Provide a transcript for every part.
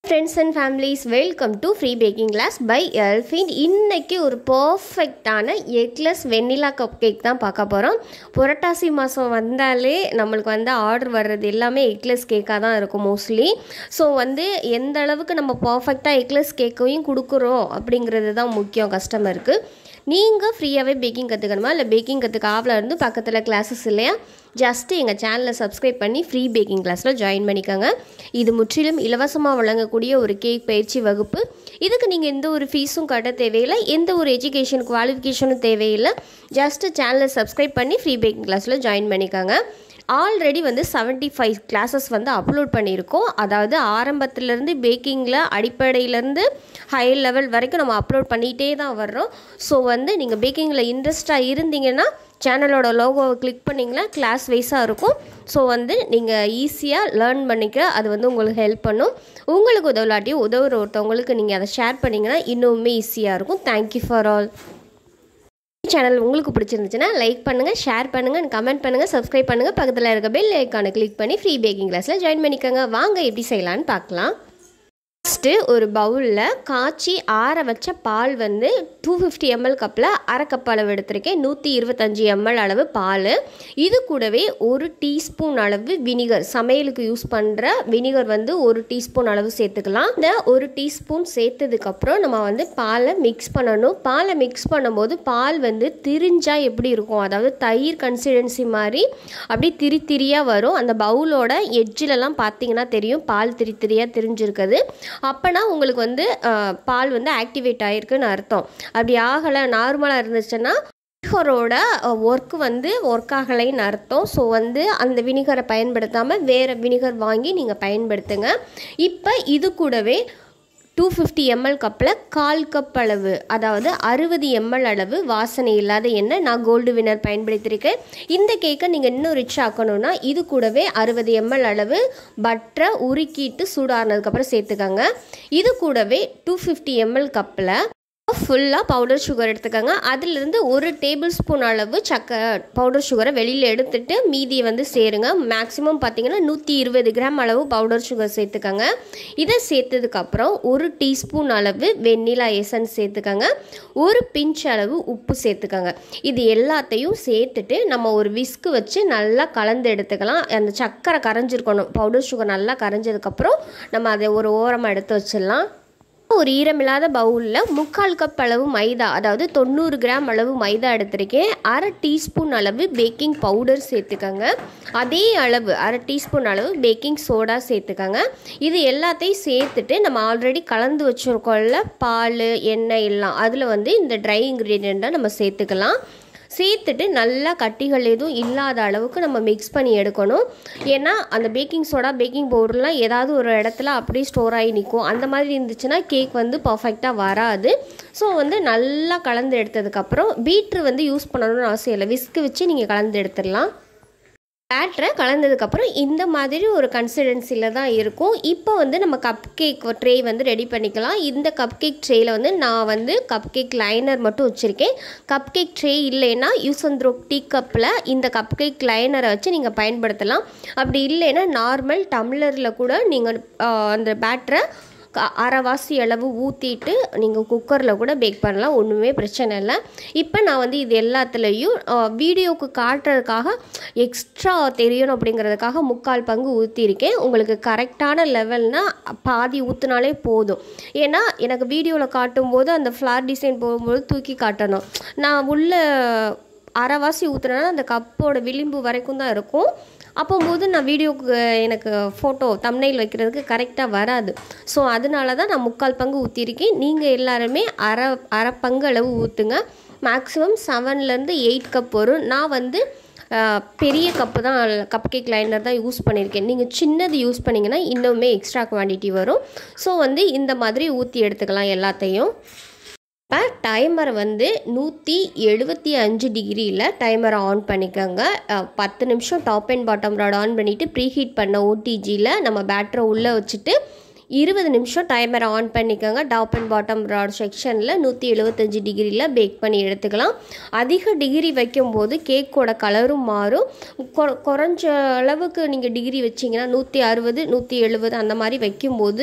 friends and families welcome to free baking class by எல்ஃபின் இன்னைக்கு ஒரு பர்ஃபெக்டான எக்லெஸ் வெண்ணிலா கப் கேக் தான் பார்க்க போகிறோம் புரட்டாசி மாதம் வந்தாலே நம்மளுக்கு வந்து ஆர்டர் வர்றது எல்லாமே எக்லெஸ் கேக்காக தான் இருக்கும் மோஸ்ட்லி ஸோ வந்து எந்த அளவுக்கு நம்ம பர்ஃபெக்டாக எக்லெஸ் கேக்கையும் கொடுக்குறோம் அப்படிங்கிறது தான் முக்கியம் கஸ்டமருக்கு நீங்கள் ஃப்ரீயாகவே பேக்கிங் கற்றுக்கணுமா இல்லை பேக்கிங் கற்றுக்க ஆவலாக இருந்து பக்கத்தில் கிளாஸஸ் இல்லையா ஜஸ்ட்டு எங்கள் சேனலை சப்ஸ்கிரைப் பண்ணி ஃப்ரீ பேக்கிங் கிளாஸில் ஜாயின் பண்ணிக்கோங்க இது முற்றிலும் இலவசமாக வழங்கக்கூடிய ஒரு கேக் பயிற்சி வகுப்பு இதுக்கு நீங்கள் எந்த ஒரு ஃபீஸும் கட்ட தேவையில்லை எந்த ஒரு எஜுகேஷன் குவாலிஃபிகேஷனும் தேவையில்லை ஜஸ்ட்டு சேனலை சப்ஸ்கிரைப் பண்ணி ஃப்ரீ பேக்கிங் கிளாஸில் ஜாயின் பண்ணிக்கோங்க ஆல்ரெடி வந்து செவன்ட்டி ஃபைவ் கிளாஸஸ் வந்து அப்லோட் பண்ணியிருக்கோம் அதாவது ஆரம்பத்துலேருந்து பேக்கிங்கில் அடிப்படையிலேருந்து ஹை லெவல் வரைக்கும் நம்ம அப்லோட் பண்ணிகிட்டே தான் வர்றோம் ஸோ வந்து நீங்கள் பேக்கிங்கில் இன்ட்ரெஸ்டாக இருந்தீங்கன்னா சேனலோட லோகோவை கிளிக் பண்ணிங்கன்னா கிளாஸ் வைஸாக இருக்கும் ஸோ வந்து நீங்கள் ஈஸியாக லேர்ன் பண்ணிக்க அது வந்து உங்களுக்கு ஹெல்ப் பண்ணும் உங்களுக்கு உதவலாட்டியும் உதவுற ஒருத்தவங்களுக்கு நீங்கள் அதை ஷேர் பண்ணிங்கன்னா இன்னுமே ஈஸியாக இருக்கும் தேங்க்யூ ஃபார் ஆல் சேனல் உங்களுக்கு பிடிச்சிருந்துச்சுன்னா லைக் பண்ணுங்கள் ஷேர் பண்ணுங்கள் கமெண்ட் பண்ணுங்கள் சப்ஸ்கிரைப் பண்ணுங்கள் பக்கத்தில் இருக்க பெல் ஐக்கானை கிளிக் பண்ணி ஃப்ரீ பேக்கிங் கிளாஸில் ஜாயின் பண்ணிக்கோங்க வாங்க எப்படி செய்யலான்னு பார்க்கலாம் ஃபஸ்ட்டு ஒரு பவுலில் காய்ச்சி ஆற வச்ச பால் வந்து டூ ஃபிஃப்டி எம்எல் கப்பில் அரை கப் அளவு எடுத்திருக்கேன் நூற்றி இருபத்தஞ்சி எம்எல் அளவு பால் இது கூடவே ஒரு டீஸ்பூன் அளவு வினிகர் சமையலுக்கு யூஸ் பண்ணுற வினிகர் வந்து ஒரு டீஸ்பூன் அளவு சேர்த்துக்கலாம் இந்த ஒரு டீஸ்பூன் சேர்த்ததுக்கப்புறம் நம்ம வந்து பாலை மிக்ஸ் பண்ணணும் பாலை மிக்ஸ் பண்ணும்போது பால் வந்து திரிஞ்சா எப்படி இருக்கும் அதாவது தயிர் கன்சிஸ்டன்சி மாதிரி அப்படி திரி திரியாக வரும் அந்த பவுலோட எட்ஜிலலாம் பார்த்தீங்கன்னா தெரியும் பால் திரி திரியாக திரிஞ்சிருக்குது அப்போனா உங்களுக்கு வந்து பால் வந்து ஆக்டிவேட் ஆகிருக்குன்னு அர்த்தம் அப்படி ஆகலை நார்மலாக இருந்துச்சுன்னா வினிகரோட ஒர்க் வந்து ஒர்க் ஆகலைன்னு அர்த்தம் ஸோ வந்து அந்த வினிகரை பயன்படுத்தாமல் வேறு வினிகர் வாங்கி நீங்கள் பயன்படுத்துங்க இப்போ இது கூடவே டூ ஃபிஃப்டி எம்எல் கப்பில் கால் கப் அளவு அதாவது அறுபது எம்எல் அளவு வாசனை இல்லாத எண்ணெய் நான் கோல்டு வினர் பயன்படுத்தியிருக்கேன் இந்த கேக்கை நீங்கள் இன்னும் ரிச் ஆக்கணும்னா இது கூடவே அறுபது எம்எல் அளவு பட்டரை உருக்கிட்டு சூடானதுக்கப்புறம் சேர்த்துக்கோங்க இது கூடவே டூ ஃபிஃப்டி எம்எல் கப்பில் ஃபுல்லாக பவுடர் சுகர் எடுத்துக்கோங்க அதிலிருந்து ஒரு டேபிள் ஸ்பூன் அளவு சக்கரை பவுடர் சுகரை வெளியில் எடுத்துட்டு மீதியை வந்து சேருங்க மேக்ஸிமம் பார்த்தீங்கன்னா நூற்றி இருபது கிராம் அளவு பவுடர் சுகர் சேர்த்துக்கோங்க இதை சேர்த்ததுக்கப்புறம் ஒரு டீஸ்பூன் அளவு வெண்ணிலா எசன்ஸ் சேர்த்துக்கோங்க ஒரு பிஞ்ச் அளவு உப்பு சேர்த்துக்கோங்க இது எல்லாத்தையும் சேர்த்துட்டு நம்ம ஒரு விஸ்கு வச்சு நல்லா கலந்து எடுத்துக்கலாம் அந்த சக்கரை கரைஞ்சிருக்கணும் பவுடர் சுகர் நல்லா கரைஞ்சதுக்கப்புறம் நம்ம அதை ஒரு ஓரமாக எடுத்து வச்சிடலாம் ஒரு ஈரமில்லாத பவுலில் முக்கால் கப் அளவு மைதா அதாவது தொண்ணூறு கிராம் அளவு மைதா எடுத்திருக்கேன் அரை டீஸ்பூன் அளவு பேக்கிங் பவுடர் சேர்த்துக்கோங்க அதே அளவு அரை டீஸ்பூன் அளவு பேக்கிங் சோடா சேர்த்துக்கோங்க இது எல்லாத்தையும் சேர்த்துட்டு நம்ம ஆல்ரெடி கலந்து வச்சுருக்கோம்ல பால் எண்ணெய் எல்லாம் அதில் வந்து இந்த ட்ரை இன்க்ரீடியண்ட்டை நம்ம சேர்த்துக்கலாம் சேர்த்துட்டு நல்லா கட்டிகள் எதுவும் இல்லாத அளவுக்கு நம்ம மிக்ஸ் பண்ணி எடுக்கணும் ஏன்னா அந்த பேக்கிங் சோடா பேக்கிங் பவுடர்லாம் ஏதாவது ஒரு இடத்துல அப்படியே ஸ்டோர் ஆகி நிற்கும் அந்த மாதிரி இருந்துச்சுன்னா கேக் வந்து பர்ஃபெக்டாக வராது ஸோ வந்து நல்லா கலந்து எடுத்ததுக்கப்புறம் பீட்ரு வந்து யூஸ் பண்ணணும்னு அவசியம் இல்லை விஸ்க்கு வச்சு நீங்கள் கலந்து எடுத்துடலாம் பேட்டரை கலந்ததுக்கப்புறம் இந்த மாதிரி ஒரு கன்சிஸ்டன்சியில் தான் இருக்கும் இப்போ வந்து நம்ம கப் கேக் ட்ரே வந்து ரெடி பண்ணிக்கலாம் இந்த கப் கேக் ட்ரேயில் வந்து நான் வந்து கப் கேக் லைனர் மட்டும் வச்சுருக்கேன் கப் கேக் ட்ரே இல்லைன்னா யூஸ் அண்ட் த்ரோ டீ கப்பில் இந்த கப் கேக் லைனரை வச்சு நீங்கள் பயன்படுத்தலாம் அப்படி இல்லைன்னா நார்மல் டம்ளரில் கூட நீங்கள் அந்த பேட்டரை அரைவாசி அளவு ஊற்றிட்டு நீங்கள் குக்கரில் கூட பேக் பண்ணலாம் ஒன்றுமே பிரச்சனை இல்லை இப்போ நான் வந்து இது எல்லாத்துலேயும் வீடியோவுக்கு காட்டுறதுக்காக எக்ஸ்ட்ரா தெரியணும் அப்படிங்கிறதுக்காக முக்கால் பங்கு ஊற்றிருக்கேன் உங்களுக்கு கரெக்டான லெவல்னால் பாதி ஊற்றினாலே போதும் ஏன்னா எனக்கு வீடியோவில் காட்டும்போது அந்த ஃப்ளார் டிசைன் போகும்போது தூக்கி காட்டணும் நான் உள்ள அரைவாசி ஊற்றுனேன்னா அந்த கப்போட விளிம்பு வரைக்கும் தான் இருக்கும் அப்போம்போது நான் வீடியோக்கு எனக்கு ஃபோட்டோ தம்னைல் வைக்கிறதுக்கு கரெக்டாக வராது ஸோ அதனால தான் நான் முக்கால் பங்கு ஊற்றிருக்கேன் நீங்கள் எல்லாருமே அரை அரை பங்கு அளவு ஊற்றுங்க மேக்ஸிமம் செவன்லேருந்து எயிட் கப் வரும் நான் வந்து பெரிய கப்பு தான் கப் கேக் லைனர் தான் யூஸ் பண்ணியிருக்கேன் நீங்கள் சின்னது யூஸ் பண்ணிங்கன்னா இன்னுமே எக்ஸ்ட்ரா குவான்டிட்டி வரும் ஸோ வந்து இந்த மாதிரி ஊற்றி எடுத்துக்கலாம் எல்லாத்தையும் இப்போ டைமரை வந்து நூற்றி எழுபத்தி அஞ்சு டிகிரியில் டைமரை ஆன் பண்ணிக்கோங்க பத்து நிமிஷம் top and bottom rod on பண்ணிவிட்டு ப்ரீ ஹீட் பண்ண ஓடிஜியில் நம்ம பேட்டரை உள்ளே வச்சுட்டு இருபது நிமிஷம் டைமரை ஆன் பண்ணிக்கோங்க டாப் அண்ட் பாட்டம் ராட் செக்ஷனில் நூற்றி எழுபத்தஞ்சி டிகிரியில் பேக் பண்ணி எடுத்துக்கலாம் அதிக டிகிரி வைக்கும்போது கேக்கோட கலரும் மாறும் கொ- குறைஞ்ச அளவுக்கு நீங்கள் டிகிரி வச்சிங்கன்னா நூற்றி அறுபது நூற்றி எழுபது அந்த மாதிரி வைக்கும்போது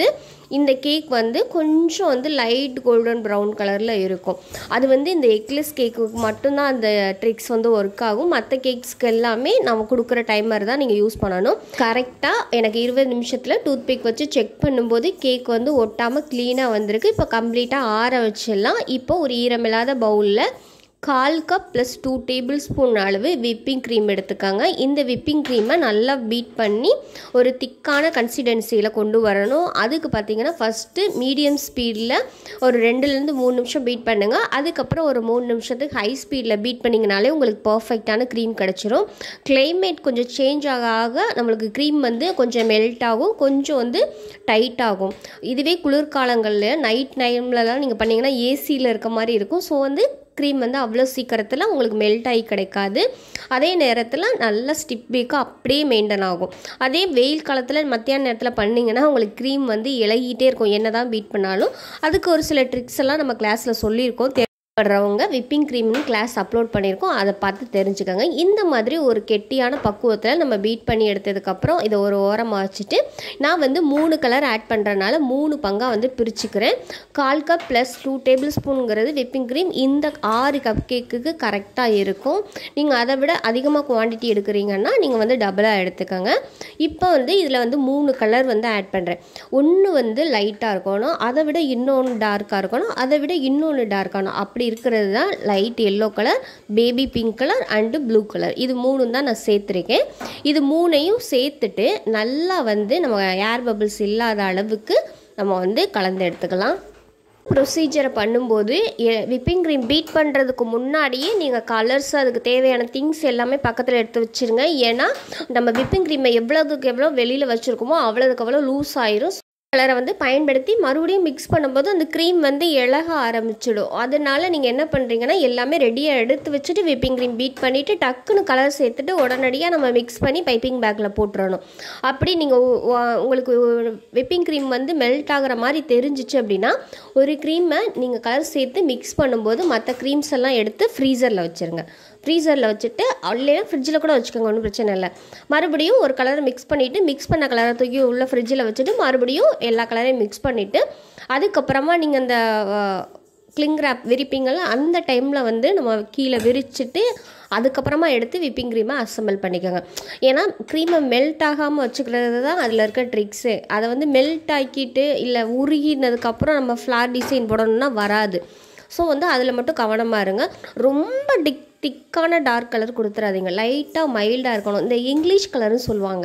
இந்த கேக் வந்து கொஞ்சம் வந்து லைட் கோல்டன் ப்ரௌன் கலரில் இருக்கும் அது வந்து இந்த எக்லெஸ் கேக்குக்கு மட்டும்தான் அந்த ட்ரிக்ஸ் வந்து ஒர்க் ஆகும் மற்ற கேக்ஸ்க்கு எல்லாமே நம்ம கொடுக்குற டைமர் தான் நீங்கள் யூஸ் பண்ணணும் கரெக்டாக எனக்கு இருபது நிமிஷத்தில் டூத் பிக் வச்சு செக் பண்ணும்போது கேக் வந்து ஒட்டாமல் க்ளீனாக வந்திருக்கு இப்போ கம்ப்ளீட்டாக ஆற வச்சிடலாம் இப்போ ஒரு ஈரமில்லாத பவுலில் கால் cup plus two tablespoon அளவு விப்பிங் க்ரீம் எடுத்துக்காங்க இந்த விப்பிங் க்ரீமை நல்லா பீட் பண்ணி ஒரு திக்கான கன்சிஸ்டன்சியில் கொண்டு வரணும் அதுக்கு பார்த்தீங்கன்னா ஃபஸ்ட்டு மீடியம் ஸ்பீடில் ஒரு ரெண்டுலேருந்து மூணு நிமிஷம் பீட் பண்ணுங்கள் அதுக்கப்புறம் ஒரு மூணு நிமிஷத்துக்கு ஹை ஸ்பீடில் பீட் பண்ணிங்கனாலே உங்களுக்கு பர்ஃபெக்டான க்ரீம் கிடச்சிரும் கிளைமேட் கொஞ்சம் சேஞ்ச் ஆக ஆக நம்மளுக்கு க்ரீம் வந்து கொஞ்சம் மெல்ட் ஆகும் கொஞ்சம் வந்து டைட் ஆகும் இதுவே குளிர்காலங்களில் நைட் டைம்லலாம் நீங்கள் பண்ணிங்கன்னா ஏசியில் இருக்க மாதிரி இருக்கும் ஸோ வந்து க்ரீம் வந்து அவ்வளோ சீக்கிரத்தில் உங்களுக்கு மெல்ட் ஆகி கிடைக்காது அதே நேரத்தில் நல்ல ஸ்டிப் பேக்காக அப்படியே மெயின்டைன் ஆகும் அதே வெயில் காலத்தில் மத்தியான நேரத்தில் பண்ணிங்கன்னா உங்களுக்கு க்ரீம் வந்து இலகிட்டே இருக்கும் என்ன தான் பீட் பண்ணாலும் அதுக்கு ஒரு சில ட்ரிக்ஸ் எல்லாம் நம்ம கிளாஸில் சொல்லியிருக்கோம் தேவைப்படுறவங்க விப்பிங் க்ரீம்னு கிளாஸ் அப்லோட் பண்ணியிருக்கோம் அதை பார்த்து தெரிஞ்சுக்கோங்க இந்த மாதிரி ஒரு கெட்டியான பக்குவத்தில் நம்ம பீட் பண்ணி எடுத்ததுக்கப்புறம் இதை ஒரு ஓரமாக வச்சுட்டு நான் வந்து மூணு கலர் ஆட் பண்ணுறனால மூணு பங்காக வந்து பிரிச்சுக்கிறேன் கால் கப் ப்ளஸ் டூ டேபிள் ஸ்பூனுங்கிறது விப்பிங் க்ரீம் இந்த ஆறு கப் கேக்குக்கு கரெக்டாக இருக்கும் நீங்கள் அதை விட அதிகமாக குவான்டிட்டி எடுக்கிறீங்கன்னா நீங்கள் வந்து டபுளாக எடுத்துக்கோங்க இப்போ வந்து இதில் வந்து மூணு கலர் வந்து ஆட் பண்ணுறேன் ஒன்று வந்து லைட்டாக இருக்கணும் அதை விட இன்னொன்று டார்க்காக இருக்கணும் அதை விட இன்னொன்று டார்க்காகணும் அப்படி இருக்கிறது தான் light yellow colour baby pink colour and blue colour இது மூணு தான் நான் சேர்த்துருக்கேன் இது மூணையும் சேர்த்துட்டு நல்லா வந்து நம்ம ஏர் பபிள்ஸ் இல்லாத அளவுக்கு நம்ம வந்து கலந்து எடுத்துக்கலாம் ப்ரொசீஜரை பண்ணும்போது விப்பிங் க்ரீம் பீட் பண்ணுறதுக்கு முன்னாடியே நீங்கள் கலர்ஸ் அதுக்கு தேவையான திங்ஸ் எல்லாமே பக்கத்தில் எடுத்து வச்சுருங்க ஏன்னா நம்ம விப்பிங் க்ரீமை எவ்வளோதுக்கு எவ்வளோ வெளியில் வச்சுருக்கோமோ அவ்வளோதுக்கு அவ்வளோ லூஸ் ஆயிரும் கலரை வந்து பயன்படுத்தி மறுபடியும் மிக்ஸ் பண்ணும்போது அந்த க்ரீம் வந்து இழக ஆரம்பிச்சிடும் அதனால நீங்கள் என்ன பண்ணுறீங்கன்னா எல்லாமே ரெடியாக எடுத்து வச்சுட்டு விப்பிங் க்ரீம் பீட் பண்ணிவிட்டு டக்குன்னு கலர் சேர்த்துட்டு உடனடியாக நம்ம மிக்ஸ் பண்ணி பைப்பிங் பேக்கில் போட்டுறணும் அப்படி நீங்கள் உங்களுக்கு விப்பிங் க்ரீம் வந்து மெல்ட் ஆகிற மாதிரி தெரிஞ்சிச்சு அப்படின்னா ஒரு க்ரீமை நீங்கள் கலர் சேர்த்து மிக்ஸ் பண்ணும்போது மற்ற க்ரீம்ஸ் எல்லாம் எடுத்து ஃப்ரீசரில் வச்சுருங்க ஃப்ரீசரில் வச்சுட்டு இல்லைன்னா ஃப்ரிட்ஜில் கூட வச்சுக்கோங்க ஒன்றும் பிரச்சனை இல்லை மறுபடியும் ஒரு கலரை மிக்ஸ் பண்ணிவிட்டு மிக்ஸ் பண்ண கலரை தூக்கி உள்ள ஃப்ரிட்ஜில் வச்சுட்டு மறுபடியும் எல்லா கலரையும் மிக்ஸ் பண்ணிவிட்டு அதுக்கப்புறமா நீங்கள் அந்த கிளிங் ரேப் விரிப்பீங்கள்ல அந்த டைமில் வந்து நம்ம கீழே விரிச்சிட்டு அதுக்கப்புறமா எடுத்து விப்பிங் க்ரீமை அசம்பிள் பண்ணிக்கோங்க ஏன்னா க்ரீமை மெல்ட் ஆகாமல் வச்சுக்கிறது தான் அதில் இருக்க ட்ரிக்ஸு அதை வந்து மெல்ட் ஆக்கிட்டு இல்லை உருகினதுக்கப்புறம் நம்ம ஃப்ளார் டிசைன் போடணும்னா வராது ஸோ வந்து அதில் மட்டும் கவனமாக இருங்க ரொம்ப டிக் திக்கான டார்க் கலர் கொடுத்துறாதீங்க லைட்டாக மைல்டாக இருக்கணும் இந்த இங்கிலீஷ் கலர்னு சொல்லுவாங்க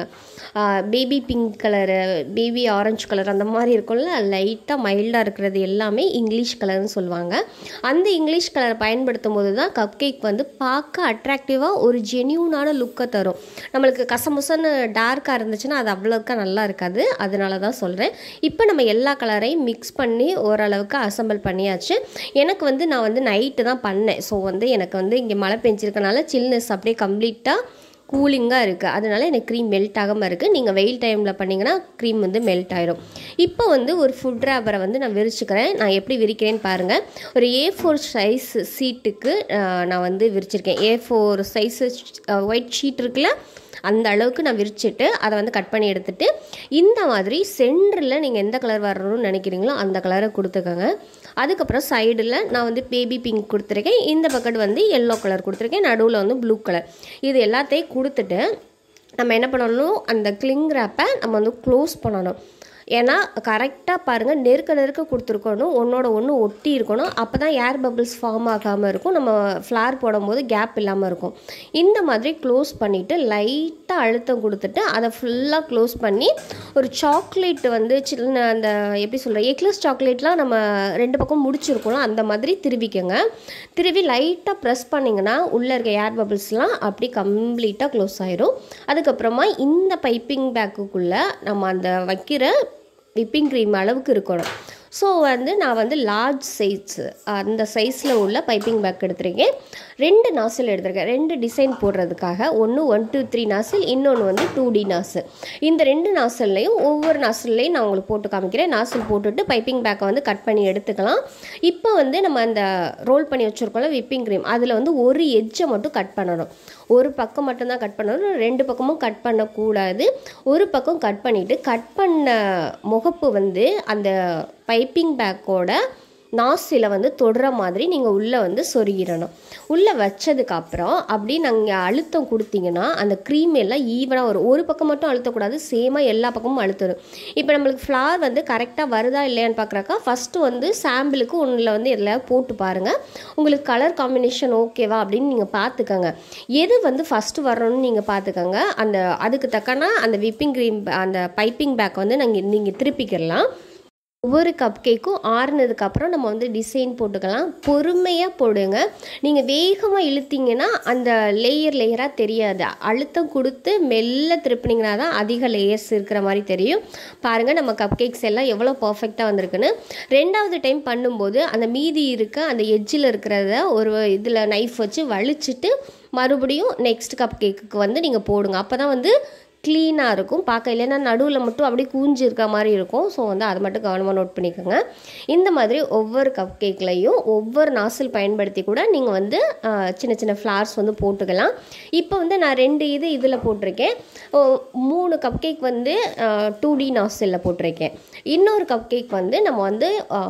baby pink colour baby orange colour அந்த மாதிரி இருக்கும்ல லைட்டாக மைல்டாக இருக்கிறது எல்லாமே இங்கிலீஷ் கலர்னு சொல்லுவாங்க அந்த இங்கிலீஷ் கலரை பயன்படுத்தும் போது தான் கப் கேக் வந்து பார்க்க அட்ராக்டிவாக ஒரு ஜென்யூனான லுக்கை தரும் நம்மளுக்கு கசமுசன்னு டார்க்காக இருந்துச்சுன்னா அது அவ்வளோக்கா நல்லா இருக்காது அதனால தான் சொல்கிறேன் இப்போ நம்ம எல்லா கலரையும் மிக்ஸ் பண்ணி ஓரளவுக்கு அசம்பிள் பண்ணியாச்சு எனக்கு வந்து நான் வந்து நைட்டு தான் பண்ணேன் ஸோ வந்து எனக்கு வந்து இங்கே மழை பெஞ்சிருக்கனால சில்னஸ் அப்படியே கம்ப்ளீட்டாக கூலிங்காக இருக்குது அதனால எனக்கு க்ரீம் மெல்ட் ஆகாமல் இருக்குது நீங்கள் வெயில் டைமில் பண்ணிங்கன்னா க்ரீம் வந்து மெல்ட் ஆயிரும் இப்போ வந்து ஒரு ஃபுட் ரேப்பரை வந்து நான் விரிச்சுக்கிறேன் நான் எப்படி விரிக்கிறேன்னு பாருங்கள் ஒரு ஏ ஃபோர் சைஸ் சீட்டுக்கு நான் வந்து விரிச்சிருக்கேன் A four size white sheet இருக்குல்ல அந்த அளவுக்கு நான் விரிச்சிட்டு அதை வந்து கட் பண்ணி எடுத்துட்டு இந்த மாதிரி சென்டரில் நீங்கள் எந்த கலர் வரணும்னு நினைக்கிறீங்களோ அந்த கலரை கொடுத்துக்கோங்க அதுக்கப்புறம் சைடில் நான் வந்து பேபி பிங்க் கொடுத்துருக்கேன் இந்த பக்கெட் வந்து எல்லோ கலர் கொடுத்துருக்கேன் நடுவில் வந்து ப்ளூ கலர் இது எல்லாத்தையும் கொடுத்துட்டு நம்ம என்ன பண்ணணும் அந்த கிளிங் ரேப்பை நம்ம வந்து க்ளோஸ் பண்ணணும் ஏன்னா கரெக்டாக பாருங்கள் நெருக்க நெருக்க கொடுத்துருக்கணும் ஒன்றோட ஒன்று ஒட்டி இருக்கணும் அப்போ தான் ஏர் பபிள்ஸ் ஃபார்ம் ஆகாமல் இருக்கும் நம்ம ஃப்ளார் போடும்போது கேப் இல்லாமல் இருக்கும் இந்த மாதிரி க்ளோஸ் பண்ணிவிட்டு லைட்டாக அழுத்தம் கொடுத்துட்டு அதை ஃபுல்லாக க்ளோஸ் பண்ணி ஒரு சாக்லேட் வந்து சின்ன அந்த எப்படி சொல்கிற எக்லஸ் சாக்லேட்லாம் நம்ம ரெண்டு பக்கம் முடிச்சிருக்கோம் அந்த மாதிரி திருவிக்கங்க திருவி லைட்டாக ப்ரெஸ் பண்ணிங்கன்னா உள்ளே இருக்க ஏர் பபிள்ஸ்லாம் அப்படி கம்ப்ளீட்டாக க்ளோஸ் ஆயிரும் அதுக்கப்புறமா இந்த பைப்பிங் பேக்குக்குள்ளே நம்ம அந்த வைக்கிற விப்பிங் க்ரீம் அளவுக்கு இருக்கணும் ஸோ வந்து நான் வந்து லார்ஜ் சைஸ் அந்த சைஸில் உள்ள பைப்பிங் பேக் எடுத்திருக்கேன் ரெண்டு நாசில் எடுத்திருக்கேன் ரெண்டு டிசைன் போடுறதுக்காக ஒன்று ஒன் டூ த்ரீ நாசில் இன்னொன்று வந்து டூ டி நாசில் இந்த ரெண்டு நாசில்லையும் ஒவ்வொரு நாசில்லையும் நான் உங்களுக்கு போட்டு காமிக்கிறேன் நாசில் போட்டுட்டு பைப்பிங் பேக்கை வந்து கட் பண்ணி எடுத்துக்கலாம் இப்போ வந்து நம்ம அந்த ரோல் பண்ணி வச்சுருக்கோம்ல விப்பிங் க்ரீம் அதில் வந்து ஒரு எட்ஜை மட்டும் கட் பண்ணணும் ஒரு பக்கம் மட்டும்தான் கட் பண்ணணும் ரெண்டு பக்கமும் கட் பண்ணக்கூடாது ஒரு பக்கம் கட் பண்ணிவிட்டு கட் பண்ண முகப்பு வந்து அந்த பைப்பிங் பேக்கோட நாசில வந்து தொடுற மாதிரி நீங்கள் உள்ளே வந்து சொருகிடணும் உள்ளே வச்சதுக்கப்புறம் அப்படி நீங்கள் அழுத்தம் கொடுத்தீங்கன்னா அந்த க்ரீம் எல்லாம் ஈவனாக வரும் ஒரு பக்கம் மட்டும் அழுத்தக்கூடாது சேமாக எல்லா பக்கமும் அழுத்தணும் இப்போ நம்மளுக்கு ஃப்ளார் வந்து கரெக்டாக வருதா இல்லையான்னு பார்க்குறாக்கா ஃபஸ்ட்டு வந்து சாம்பிளுக்கு ஒன்றில் வந்து எல்லாம் போட்டு பாருங்கள் உங்களுக்கு கலர் காம்பினேஷன் ஓகேவா அப்படின்னு நீங்கள் பார்த்துக்கோங்க எது வந்து ஃபஸ்ட்டு வரணும்னு நீங்கள் பார்த்துக்கோங்க அந்த அதுக்கு தக்கன அந்த விப்பிங் க்ரீம் அந்த பைப்பிங் பேக் வந்து நாங்கள் நீங்கள் திருப்பிக்கிடலாம் ஒவ்வொரு கப் கேக்கும் ஆறுனதுக்கப்புறம் நம்ம வந்து டிசைன் போட்டுக்கலாம் பொறுமையாக போடுங்க நீங்கள் வேகமாக இழுத்தீங்கன்னா அந்த லேயர் லேயராக தெரியாது அழுத்தம் கொடுத்து மெல்ல திருப்பினீங்கன்னா தான் அதிக லேயர்ஸ் இருக்கிற மாதிரி தெரியும் பாருங்கள் நம்ம கப் கேக்ஸ் எல்லாம் எவ்வளோ பர்ஃபெக்டாக வந்திருக்குன்னு ரெண்டாவது டைம் பண்ணும்போது அந்த மீதி இருக்க அந்த எட்ஜில் இருக்கிறத ஒரு இதில் நைஃப் வச்சு வலிச்சிட்டு மறுபடியும் நெக்ஸ்ட் கப் கேக்குக்கு வந்து நீங்கள் போடுங்க அப்போ தான் வந்து க்ளீனாக இருக்கும் பார்க்க இல்லைன்னா நடுவில் மட்டும் அப்படியே கூஞ்சி இருக்க மாதிரி இருக்கும் ஸோ வந்து அதை மட்டும் கவனமாக நோட் பண்ணிக்கோங்க இந்த மாதிரி ஒவ்வொரு கப் கேக்லையும் ஒவ்வொரு நாசில் பயன்படுத்தி கூட நீங்கள் வந்து ஆஹ், சின்ன சின்ன ஃப்ளார்ஸ் வந்து போட்டுக்கலாம் இப்போ வந்து நான் ரெண்டு இது இதில் போட்டிருக்கேன் ஓ, மூணு கப் கேக் வந்து டூ டி நாசிலில் போட்டிருக்கேன் இன்னொரு கப் கேக் வந்து நம்ம வந்து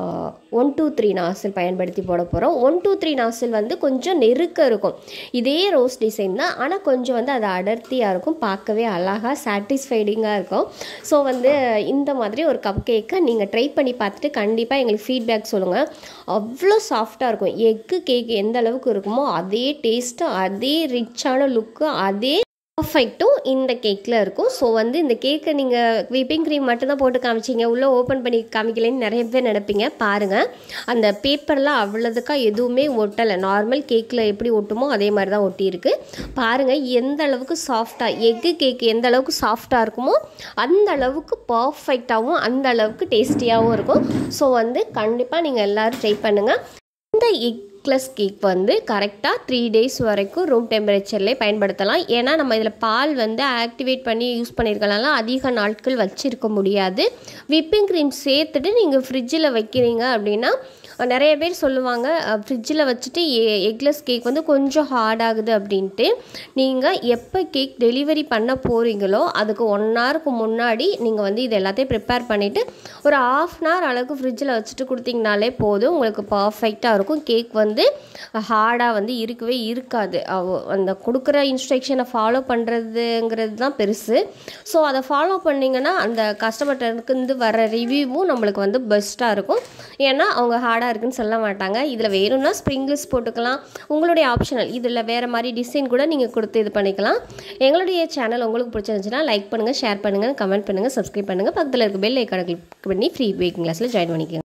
ஒன் டூ த்ரீ நாசில் பயன்படுத்தி போட போகிறோம் ஒன் டூ த்ரீ நாசில் வந்து கொஞ்சம் நெருக்க இருக்கும் இதே ரோஸ் டிசைன் தான் ஆனால் கொஞ்சம் வந்து அது அடர்த்தியாக இருக்கும் பார்க்கவே அழகாக சாட்டிஸ்ஃபைடிங்காக இருக்கும் ஸோ வந்து இந்த மாதிரி ஒரு கப் கேக்கை நீங்கள் ட்ரை பண்ணி பார்த்துட்டு கண்டிப்பாக எங்களுக்கு ஃபீட்பேக் சொல்லுங்கள் அவ்வளோ சாஃப்டாக இருக்கும் எக்கு கேக் எந்த அளவுக்கு இருக்குமோ அதே டேஸ்ட்டு அதே ரிச்சான லுக்கு அதே பர்ஃபெக்ட்டும் இந்த கேக்கில் இருக்கும் ஸோ வந்து இந்த கேக்கை நீங்கள் விப்பிங் க்ரீம் மட்டும்தான் போட்டு காமிச்சிங்க உள்ளே ஓப்பன் பண்ணி காமிக்கலைன்னு நிறைய பேர் நினைப்பீங்க பாருங்கள் அந்த பேப்பர்லாம் அவ்வளோதுக்கா எதுவுமே ஒட்டலை நார்மல் கேக்கில் எப்படி ஒட்டுமோ அதே மாதிரி தான் ஒட்டியிருக்கு பாருங்கள் எந்த அளவுக்கு சாஃப்டாக எக்கு கேக் எந்த அளவுக்கு சாஃப்டாக இருக்குமோ அந்த அளவுக்கு பர்ஃபெக்டாகவும் அந்த அளவுக்கு டேஸ்டியாகவும் இருக்கும் ஸோ வந்து கண்டிப்பாக நீங்கள் எல்லோரும் ட்ரை பண்ணுங்கள் இந்த எக்லெஸ் கேக் வந்து கரெக்டாக த்ரீ டேஸ் வரைக்கும் ரூம் டெம்பரேச்சர்லேயே பயன்படுத்தலாம் ஏன்னா நம்ம இதில் பால் வந்து ஆக்டிவேட் பண்ணி யூஸ் பண்ணியிருக்கனால அதிக நாட்கள் வச்சிருக்க முடியாது விப்பிங் க்ரீம் சேர்த்துட்டு நீங்கள் ஃப்ரிட்ஜில் வைக்கிறீங்க அப்படின்னா நிறைய பேர் சொல்லுவாங்க ஃப்ரிட்ஜில் வச்சுட்டு எக்லெஸ் கேக் வந்து கொஞ்சம் ஹார்ட் ஆகுது அப்படின்ட்டு நீங்கள் எப்போ கேக் டெலிவரி பண்ண போகிறீங்களோ அதுக்கு ஒன் ஹவருக்கு முன்னாடி நீங்கள் வந்து இது எல்லாத்தையும் ப்ரிப்பேர் பண்ணிவிட்டு ஒரு ஆஃப் அன் ஹவர் அளவுக்கு ஃப்ரிட்ஜில் வச்சுட்டு கொடுத்தீங்கனாலே போதும் உங்களுக்கு பர்ஃபெக்டாக இருக்கும் கேக் வந்து ஹார்டாக வந்து இருக்கவே இருக்காது அவ- அந்த கொடுக்குற இன்ஸ்ட்ரக்ஷனை ஃபாலோ பண்ணுறதுங்கிறது தான் பெருசு ஸோ அதை ஃபாலோ பண்ணிங்கன்னா அந்த கஸ்டமர்கிட்ட இருந்து வர ரிவ்யூவும் நம்மளுக்கு வந்து பெஸ்ட்டாக இருக்கும் ஏன்னா அவங்க ஹார்டாக இருக்குன்னு சொல்ல மாட்டாங்க இதில் வேணும்னா ஸ்ப்ரிங்கிள்ஸ் போட்டுக்கலாம் உங்களுடைய ஆப்ஷனல் இதில் வேறு மாதிரி டிசைன் கூட நீங்கள் கொடுத்து இது பண்ணிக்கலாம் எங்களுடைய சேனல் உங்களுக்கு பிடிச்சிருந்துச்சுன்னா லைக் பண்ணுங்கள் ஷேர் பண்ணுங்கள் கமெண்ட் பண்ணுங்கள் சப்ஸ்கிரைப் பண்ணுங்கள் பக்கத்தில் இருக்க பெல் ஐக்கான கிளிக் பண்ணி ஃப்ரீ பேக்கிங் கிளாஸில் ஜாயின் பண்ணிக்கோங்க